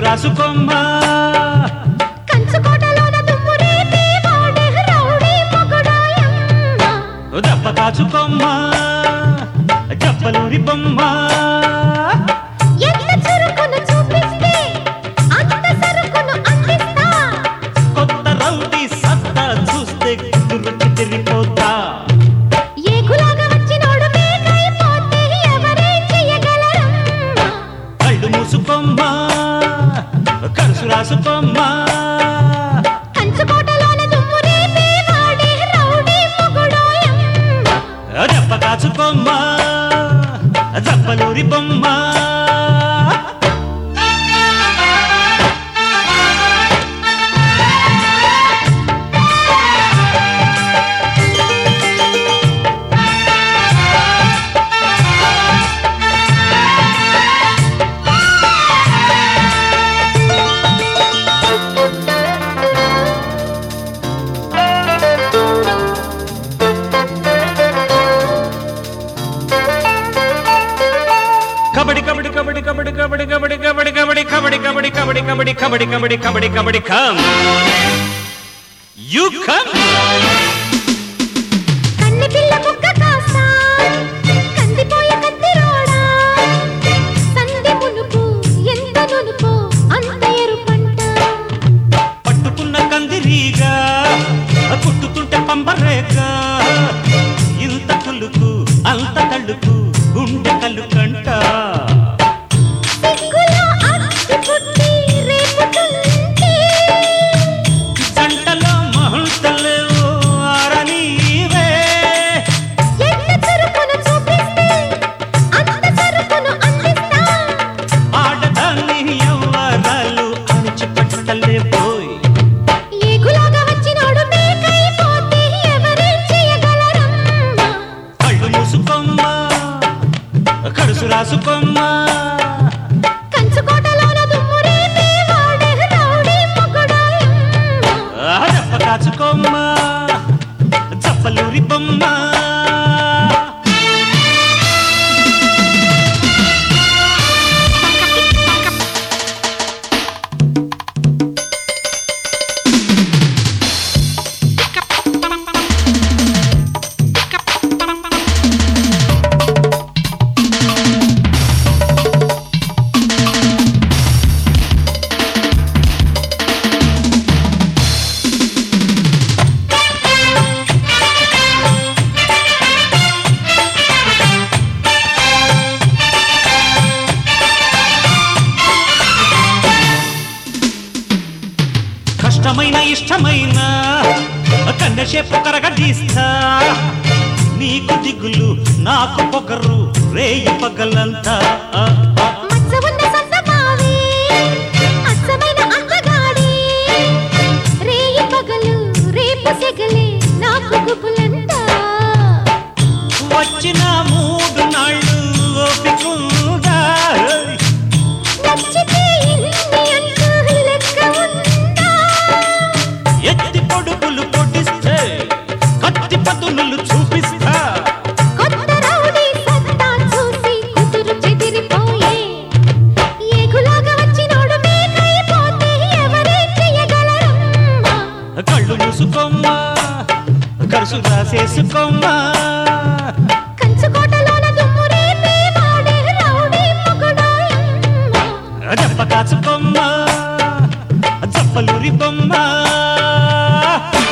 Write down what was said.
రాసుకోమ్మ కంచుకోటలోన దుమ్ము రేపే వాడే రౌడీ మొగుడాయమ్మ. దెబ్బ కాచుకోమ్మ జప్పలూరి బొమ్మ ఎంత చురుకును చూపిస్తే అంత సరుకును అందిస్తా. కొత్త రౌడీ సత్తా చూస్తే రుచి తిరిగిపోతా ఏకులాగా వచ్చినోడు మేకైపోతే ఎవరేం చెయ్యగలరమ్మ? కళ్ళు మూసుకోమ్మ కరుసు రాసుకోమ్మ కంచుకోటలోన దుమ్ము రేపే వాడే రౌడీ మొగుడాయమ్మ. దెబ్బ కాచుకోమ్మ జప్పలూరి బొమ్మ kabaddi kabaddi kabaddi kabaddi kabaddi kabaddi kabaddi kabaddi kabaddi kabaddi kabaddi kabaddi kabaddi kabaddi kabaddi kabaddi come you come కన్నె పిల్ల ముక్క కాస్తా, కందిపోయే కత్తిరోడా. సందె మునుపు ఎంత నునుపో అంత ఎరుపంట. పట్టుకున్న కందిరీగా కుట్టుకుంటే పంబరేక ఇంత కులుకు అంత తళ్ళుకు గుండె కళ్ళు కంట సిగ్గులో అచ్చి పుట్టి రేపుతుంటే, జంటలో మహుల్తలేవు ఆరనీవే ఎంత చురుకును చూపిస్తే అంత సరుకును అందిస్తా. ఆడదాన్ని ఎవ్వరాలు అణిచిపెట్టలే పోయి ఏగులాగా వచ్చినోడు మేకైపోతే ఎవరేం చెయ్యగలరమ్మా? కళ్ళు మూసుకోమ్మ కడుసు రాసుకోమ్మ కంచుకోటలోన దుమ్ము రేపే వాడే రౌడీ మొగుడాయమ్మ. దెబ్బ కాచుకోమ్మ చప్పలూరి బొమ్మ కష్టమైన ఇష్టమైన కన్నెషేపు కరగదీస్తా నీకు దిగులు నాకు పొగరు రేయి పగలంతా మచ్చ ఉన్న సన్నమావే, అచ్చమైన అందగాడే. రేయి పగలు, రేపు సెగలే, నాకు గుబులంట. వచ్చిన మూడు నాళ్ళు ఓపికుందా నచ్చితే ఇన్ని అంటూ లెక్క ఉందా? ఎత్తి పొడుగులు పొడిస్తే కత్తి పదునులు చూపిస్తా కొత్త రౌడీ సత్తా చూసి కుదురు చెదిరిపోయే. ఏగులాగా వచ్చినోడు మేకైపోతే ఎవరేం చెయ్యగలరమ్మా? కళ్ళు మూసుకోమ్మా కరుసు రాసేసుకోమ్మా కంచుకోటలోన దుమ్ము రేపే వాడే రౌడీ మొగుడాయమ్మ. దెబ్బ కాచుకోమ్మా చప్పలూరి బొమ్మ